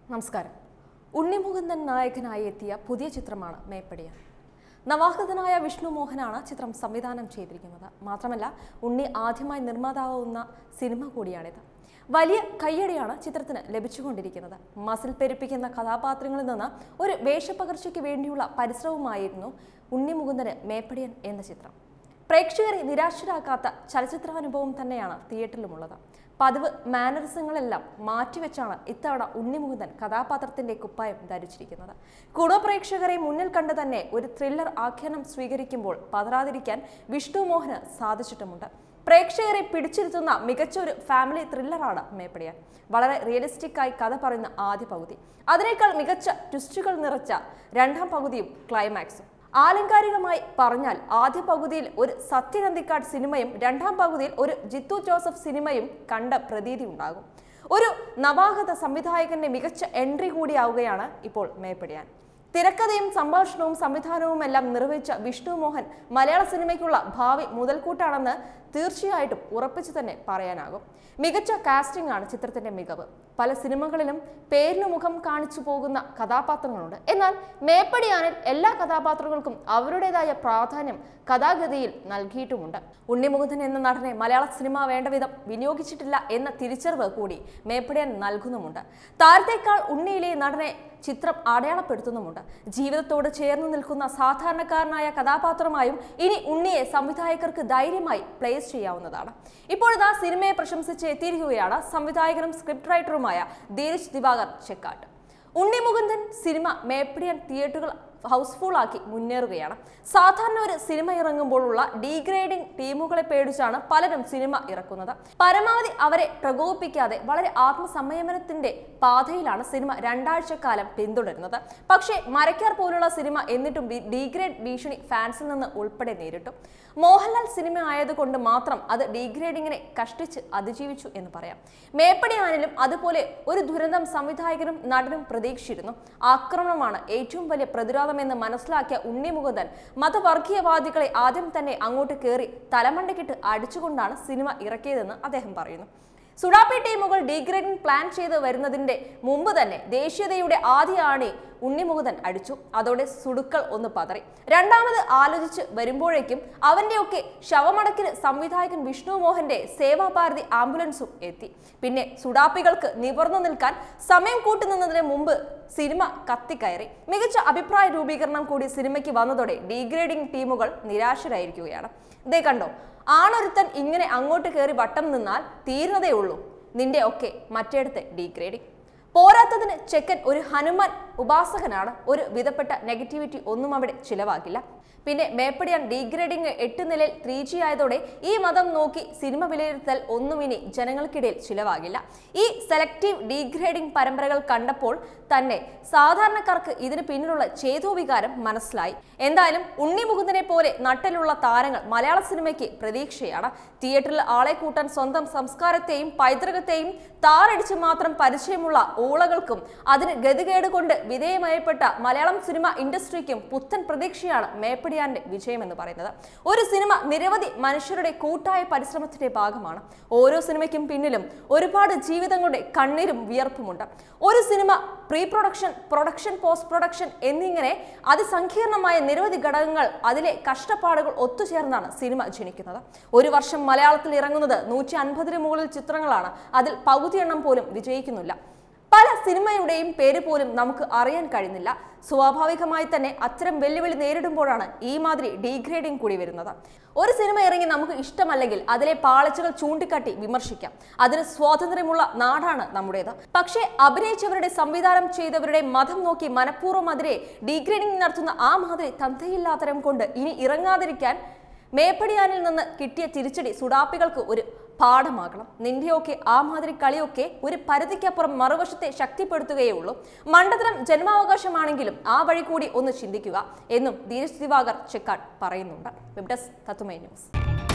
നമസ്കാരം ഉണ്ണിമുകുന്ദൻ നായകനായി എത്തിയ പുതിയ ചിത്രമാണ് മേപ്പടിയാൻ നവാഗതനായ വിഷ്ണു മോഹനാണ് ചിത്രം സംവിധാനം ചെയ്തിരിക്കുന്നത് മാത്രമല്ല ഉണ്ണി ആദ്യമായി നിർമ്മാതാവുന്ന സിനിമ കൂടിയാണിത് വലിയ കയ്യടിയാണ് ചിത്രത്തിന് ലഭിച്ചുകൊണ്ടിരിക്കുന്നത് മസിൽ പെരുപ്പിക്കുന്ന കഥാപാത്രങ്ങളിൽ നിന്ന് ഒരു വേഷപ്പകർച്ചയ്ക്ക് വേണ്ടിയുള്ള പരിശ്രമമായിരുന്നു ഉണ്ണിമുകുന്ദന് മേപ്പടിയൻ എന്ന ചിത്രം പ്രേക്ഷകരെ നിരാശരാക്കാത്ത ചലച്ചിത്രാനുഭവം തന്നെയാണ് തിയേറ്ററിലുമുള്ളത് പതിവ് മാനറിസങ്ങളെല്ലാം മാറ്റിവെച്ചാണ് ഇത്തവണ ഉണ്ണിമുകുന്ദൻ കഥാപാത്രത്തിന്റെ കുപ്പായം ധരിച്ചിരിക്കുന്നത് കുടുംബപ്രേക്ഷകരെ മുന്നിൽ കണ്ട് തന്നെ ഒരു ത്രില്ലർ ആഖ്യാനം സ്വീകരിക്കുമ്പോൾ പതറാതിരിക്കാൻ വിഷ്ണു മോഹന് സാധിച്ചിട്ടുമുണ്ട് പ്രേക്ഷകരെ പിടിച്ചിരുത്തുന്ന മികച്ച ഒരു ഫാമിലി ത്രില്ലറാണ് മേപ്പടിയാൻ വളരെ റിയലിസ്റ്റിക് ആയി കഥ പറയുന്ന ആദ്യ പകുതി അതിനേക്കാൾ മികച്ച ട്വിസ്റ്റുകൾ നിറച്ച രണ്ടാം പകുതിയും ക്ലൈമാക്സും ആലങ്കാരികമായി പറഞ്ഞാൽ ആദ്യ പകുതിയിൽ ഒരു സത്യനന്ദിക്കാട് സിനിമയും രണ്ടാം പകുതിയിൽ ഒരു ജിത്തു ജോസഫ് സിനിമയും കണ്ട പ്രതീതി ഉണ്ടാകും ഒരു നവാഗത സംവിധായകന്റെ മികച്ച എൻട്രി കൂടിയാവുകയാണ് ഇപ്പോൾ മേപ്പടിയാൻ തിരക്കഥയും സംഭാഷണവും സംവിധാനവും എല്ലാം നിർവഹിച്ച വിഷ്ണു മോഹൻ മലയാള സിനിമയ്ക്കുള്ള ഭാവി മുതൽക്കൂട്ടാണെന്ന് തീർച്ചയായിട്ടും ഉറപ്പിച്ചു തന്നെ പറയാനാകും മികച്ച കാസ്റ്റിംഗ് ആണ് ചിത്രത്തിന്റെ മികവ് പല സിനിമകളിലും പേരിനു മുഖം കാണിച്ചു പോകുന്ന കഥാപാത്രങ്ങളുണ്ട് എന്നാൽ മേപ്പടിയാനിൽ എല്ലാ കഥാപാത്രങ്ങൾക്കും അവരുടേതായ പ്രാധാന്യം കഥാഗതിയിൽ നൽകിയിട്ടുമുണ്ട് ഉണ്ണിമുകുന്ദൻ എന്ന നടനെ മലയാള സിനിമ വേണ്ട വിധം വിനിയോഗിച്ചിട്ടില്ല എന്ന തിരിച്ചറിവ് കൂടി മേപ്പടിയാൻ നൽകുന്നുമുണ്ട് താരത്തേക്കാൾ ഉണ്ണിയിലെ നടനെ ചിത്രം അടയാളപ്പെടുത്തുന്നുമുണ്ട് ജീവിതത്തോട് ചേർന്ന് നിൽക്കുന്ന സാധാരണക്കാരനായ കഥാപാത്രമായും ഇനി ഉണ്ണിയെ സംവിധായകർക്ക് ധൈര്യമായി പ്ലേസ് ചെയ്യാവുന്നതാണ് ഇപ്പോഴിതാ സിനിമയെ പ്രശംസിച്ച് എത്തിയിരിക്കുകയാണ് സംവിധായകനും സ്ക്രിപ്റ്റ് റൈറ്ററുമായ ധീരജ് ദിവാകർ ചെക്കാട്ട് ഉണ്ണി മുകുന്ദൻ സിനിമ മേപ്പടിയൻ തിയേറ്ററുകൾ ഹൗസ്ഫുൾ ആക്കി മുന്നേറുകയാണ് സാധാരണ ഒരു സിനിമ ഇറങ്ങുമ്പോഴുള്ള ഡീഗ്രേഡിംഗ് ടീമുകളെ പേടിച്ചാണ് പലരും സിനിമ ഇറക്കുന്നത് പരമാവധി അവരെ പ്രകോപിപ്പിക്കാതെ വളരെ ആത്മസംയമനത്തിന്റെ പാതയിലാണ് സിനിമ രണ്ടാഴ്ചക്കാലം പിന്തുടരുന്നത് പക്ഷേ മരക്കാർ പോലുള്ള സിനിമ എന്നിട്ടും ഡി- ഡീഗ്രേഡ് ഭീഷണി ഫാൻസിൽ നിന്ന് ഉൾപ്പെടെ നേരിട്ടു മോഹൻലാൽ സിനിമ ആയതുകൊണ്ട് മാത്രം അത് ഡീഗ്രേഡിങ്ങിനെ കഷ്ടിച്ച് അതിജീവിച്ചു എന്ന് പറയാം മേപ്പടിയാനിലും അതുപോലെ ഒരു ദുരന്തം സംവിധായകനും നടനും പ്രതീക്ഷിച്ചിരുന്നു ആക്രമണമാണ് ഏറ്റവും വലിയ പ്രതിരോധമെന്ന് മനസ്സിലാക്കിയ ഉണ്ണിമുകുന്ദൻ മതവർഗീയവാദികളെ ആദ്യം തന്നെ അങ്ങോട്ട് കയറി തലമണ്ടക്കിട്ട് അടിച്ചുകൊണ്ടാണ് സിനിമ ഇറക്കിയതെന്ന് അദ്ദേഹം പറയുന്നു സുഡാപ്പി ടീമുകൾ ഡീഗ്രേഡിംഗ് പ്ലാൻ ചെയ്ത് വരുന്നതിന്റെ മുമ്പ് തന്നെ ദേശീയതയുടെ ആദ്യ ആണി ഉണ്ണിമുകുന്ദൻ അടിച്ചു അതോടെ സുടുക്കൾ ഒന്ന് പതറി രണ്ടാമത് ആലോചിച്ച് വരുമ്പോഴേക്കും അവന്റെയൊക്കെ ശവമടക്കിന് സംവിധായകൻ വിഷ്ണു മോഹന്റെ സേവാഭാരതി ആംബുലൻസും എത്തി പിന്നെ സുഡാപ്പികൾക്ക് നിവർന്നു നിൽക്കാൻ സമയം കൂട്ടുനിന്നതിന് മുമ്പ് സിനിമ കത്തിക്കയറി മികച്ച അഭിപ്രായ രൂപീകരണം കൂടി സിനിമയ്ക്ക് വന്നതോടെ ഡീഗ്രേഡിംഗ് ടീമുകൾ നിരാശരായിരിക്കുകയാണ് ഇതേ കണ്ടോ ആണൊരുത്തൻ ഇങ്ങനെ അങ്ങോട്ട് കയറി വട്ടം നിന്നാൽ തീരുന്നതേ ഉള്ളൂ നിന്റെ ഒക്കെ മറ്റേടത്തെ ഡീഗ്രേഡിംഗ് പോരാത്തതിന് ചെക്കൻ ഒരു ഹനുമാൻ ഉപാസകനാണ് ഒരു വിധപ്പെട്ട നെഗറ്റിവിറ്റി ഒന്നും അവിടെ ചിലവാക്കില്ല പിന്നെ മേപ്പടിയാൻ ഡീഗ്രേഡിംഗ് എട്ട് നിലയിൽ ത്രീ ജി ആയതോടെ ഈ മതം നോക്കി സിനിമ വിലയിരുത്തൽ ഒന്നും ഇനി ജനങ്ങൾക്കിടയിൽ ചിലവാകില്ല ഈ സെലക്റ്റീവ് ഡീഗ്രേഡിംഗ് പരമ്പരകൾ കണ്ടപ്പോൾ തന്നെ സാധാരണക്കാർക്ക് ഇതിന് പിന്നിലുള്ള ചേതോവികാരം മനസ്സിലായി എന്തായാലും ഉണ്ണി മുകുന്ദനെ പോലെ നട്ടലുള്ള താരങ്ങൾ മലയാള സിനിമയ്ക്ക് പ്രതീക്ഷയാണ് തിയേറ്ററിൽ ആളെ കൂട്ടാൻ സ്വന്തം സംസ്കാരത്തെയും പൈതൃകത്തെയും താറടിച്ച് മാത്രം പരിചയമുള്ള ഊളകൾക്കും അതിന് ഗതികേട് കൊണ്ട് വിധേയമായപ്പെട്ട മലയാളം സിനിമ ഇൻഡസ്ട്രിക്കും പുത്തൻ പ്രതീക്ഷയാണ് മേപ്പടിയാന്റെ വിജയമെന്ന് പറയുന്നത് ഒരു സിനിമ നിരവധി മനുഷ്യരുടെ കൂട്ടായ പരിശ്രമത്തിന്റെ ഭാഗമാണ് ഓരോ സിനിമയ്ക്കും പിന്നിലും ഒരുപാട് ജീവിതങ്ങളുടെ കണ്ണീരും വിയർപ്പുമുണ്ട് ഒരു cinema pre production production post production എന്നിങ്ങനെ അതിസങ്കീർണമായ നിരവധി ഘടകങ്ങൾ അതിലെ കഷ്ടപ്പാടുകൾ ഒത്തുചേർന്നാണ് സിനിമ ജനിക്കുന്നത് ഒരു വർഷം മലയാളത്തിൽ ഇറങ്ങുന്നത് നൂറ്റി അൻപതിന് മുകളിൽ ചിത്രങ്ങളാണ് അതിൽ പകുതി എണ്ണം പോലും വിജയിക്കുന്നില്ല പല സിനിമയുടെയും പേര് പോലും നമുക്ക് അറിയാൻ കഴിയുന്നില്ല സ്വാഭാവികമായി തന്നെ അത്തരം വെല്ലുവിളി നേരിടുമ്പോഴാണ് ഈ മാതിരി ഡീഗ്രേഡിംഗ് കൂടി വരുന്നത് ഒരു സിനിമ ഇറങ്ങി നമുക്ക് ഇഷ്ടമല്ലെങ്കിൽ അതിലെ പാളിച്ചകൾ ചൂണ്ടിക്കാട്ടി വിമർശിക്കാം അതിന് സ്വാതന്ത്ര്യമുള്ള നാടാണ് നമ്മുടേത് പക്ഷേ അഭിനയിച്ചവരുടെ സംവിധാനം ചെയ്തവരുടെ മതം നോക്കി മനഃപൂർവ്വം അതിരെ ഡീഗ്രേഡിംഗ് നടത്തുന്ന ആ മാതിരി തന്തയില്ലാത്തരം കൊണ്ട് ഇനി ഇറങ്ങാതിരിക്കാൻ മേപ്പടിയാനിൽ നിന്ന് കിട്ടിയ തിരിച്ചടി സുഡാപ്പികൾക്ക് ഒരു പാഠമാകണം നിന്റെയൊക്കെ ആ മാതിരി കളിയൊക്കെ ഒരു പരിധിക്കപ്പുറം മറുവശത്തെ ശക്തിപ്പെടുത്തുകയേ ഉള്ളൂ മണ്ടത്തരം ജന്മാവകാശമാണെങ്കിലും ആ വഴി കൂടി ഒന്ന് ചിന്തിക്കുക എന്നും ധീരജ് ദിവാകർ ചെക്കാട് പറയുന്നുണ്ട് വെബ് ഡെസ്ക് തത്തുമൈ ന്യൂസ്